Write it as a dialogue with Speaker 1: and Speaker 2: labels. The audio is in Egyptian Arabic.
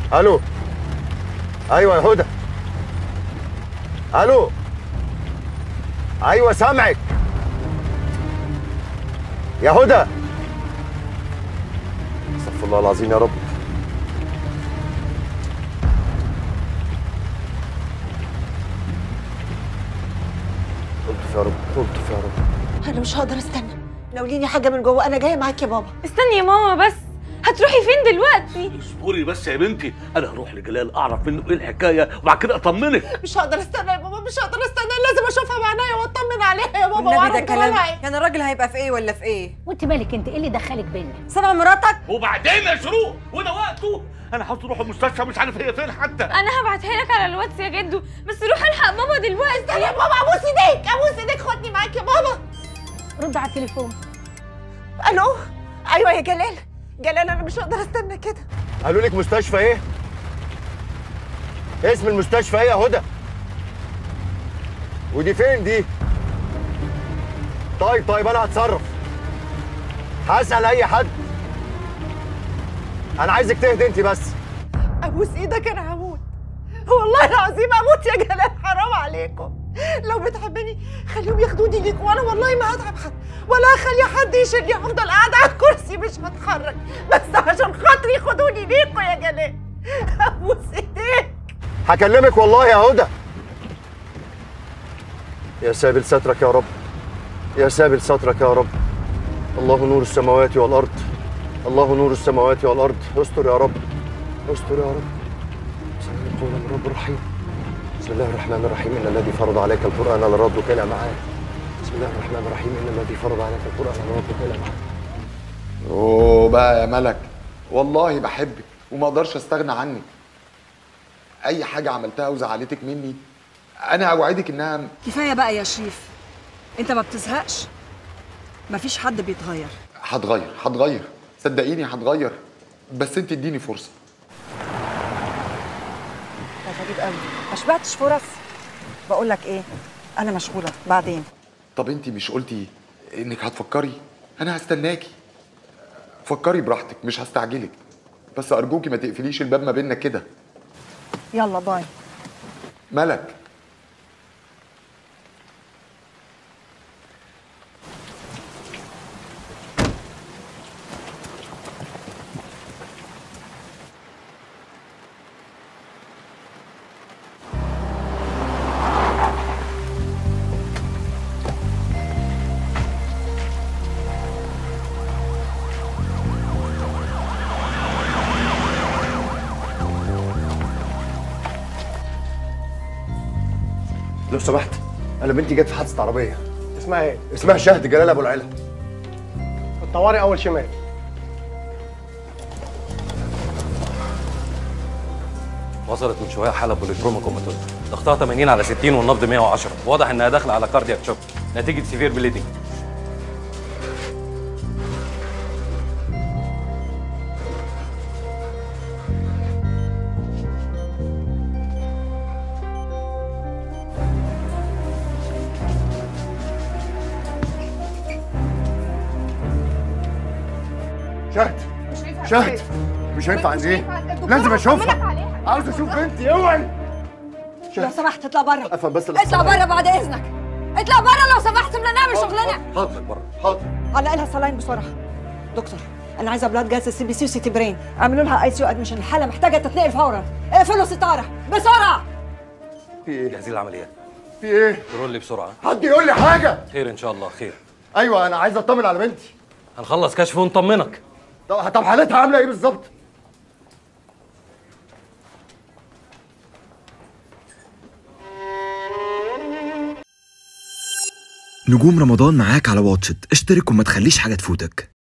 Speaker 1: الو ايوه يا هدى الو ايوه سامعك يا هدى استغفر الله العظيم يا رب قلت يا رب قلت يا رب
Speaker 2: انا مش هقدر استنى ناوليني حاجه من جوه انا جايه معاك يا بابا
Speaker 3: استني يا ماما بس هتروحي فين دلوقتي
Speaker 4: اصبري بس يا بنتي انا هروح لجلال اعرف منه ايه الحكايه وبعد كده اطمنك
Speaker 2: مش هقدر استنى يا بابا مش هقدر استنى لازم اشوفها بعينيا واطمن عليها يا بابا
Speaker 5: والنبي
Speaker 2: واعرف
Speaker 5: ده كلام
Speaker 2: جوالها ايه
Speaker 5: يعني الراجل هيبقى في ايه ولا في ايه
Speaker 6: وانت مالك انت ايه اللي دخلك بينا
Speaker 5: سامع مراتك
Speaker 4: وبعدين يا شروق وده وقته انا عاوز اروح المستشفى مش عارف هي فين حتى
Speaker 3: انا هبعتها لك على الواتس يا جدو بس روح الحق ماما دلوقتي
Speaker 2: استنى يا بابا ابوس ايديك ابوس ايديك خدني معاك يا بابا
Speaker 6: رد على التليفون
Speaker 2: الو ايوه يا جلال جلال انا مش هقدر استنى كده
Speaker 1: قالوا لك مستشفى ايه اسم المستشفى ايه يا هدى ودي فين دي طيب طيب انا هتصرف هسأل اي حد انا عايزك تهدي انت بس
Speaker 2: ابوس ايدك انا هموت والله العظيم اموت يا جلال حرام عليكم لو بتحبني خليهم ياخدوني ليك وانا والله ما هتعب حد ولا هخلي حد يشيلني هفضل قاعده على الكرسي مش هتحرك بس عشان خاطري خدوني ليكوا يا جلال ابوس ايديك
Speaker 1: هكلمك والله يا هدى يا سابل سترك يا رب يا سابل سترك يا رب الله نور السماوات والارض الله نور السماوات والارض استر يا رب استر يا رب سلام قولا من رب رحيم بسم الله الرحمن الرحيم ان الذي فرض عليك القران لردك الى معاد بسم الله الرحمن الرحيم ان الذي فرض عليك القران لردك الى معاد
Speaker 7: اوه بقى يا ملك والله بحبك وما اقدرش استغنى عنك اي حاجه عملتها وزعلتك مني انا اوعدك انها
Speaker 5: كفايه بقى يا شريف انت ما بتزهقش مفيش حد بيتغير
Speaker 7: هتغير هتغير صدقيني هتغير بس انت اديني فرصه
Speaker 5: ده غريب قوي ما شبعتش فرص بقول لك ايه انا مشغوله بعدين
Speaker 7: طب انت مش قلتي انك هتفكري انا هستناكي فكري براحتك مش هستعجلك بس ارجوكي ما تقفليش الباب ما بيننا كده
Speaker 5: يلا باي
Speaker 7: ملك
Speaker 1: لو سمحت انا بنتي جت في حادثه عربيه
Speaker 8: اسمها ايه؟
Speaker 1: اسمها شهد جلال ابو العلا
Speaker 8: الطوارئ اول شمال
Speaker 9: وصلت من شويه حاله بوليتروما كوماتوز ضغطها 80 على 60 والنبض 110 واضح انها داخله على كاردياك شوك نتيجه سيفير بليدنج
Speaker 1: شهد شهد مش هينفع عن ايه لازم اشوفها عاوز اشوف بنتي اوعي
Speaker 5: لو سمحت اطلع بره
Speaker 1: افهم بس
Speaker 5: اطلع بره بعد اذنك اطلع بره لو سمحت بدنا نعمل شغلنا
Speaker 1: حاضر بره حاضر
Speaker 5: علق لها صلاين بسرعه دكتور انا عايزه بلاد جاز سي بي سي وسيتي برين اعملوا لها اي سي ادمشن الحاله محتاجه تتنقل فورا اقفلوا ستاره بسرعه
Speaker 1: في ايه
Speaker 9: جاهزين العمليات
Speaker 1: في ايه
Speaker 9: ترول لي بسرعه
Speaker 1: حد يقول لي حاجه
Speaker 9: خير ان شاء الله خير
Speaker 1: ايوه انا عايز اطمن على بنتي
Speaker 9: هنخلص كشف ونطمنك
Speaker 1: طب طب حالتها عامله ايه بالظبط
Speaker 10: نجوم رمضان معاك على واتشت اشترك وما تخليش حاجة تفوتك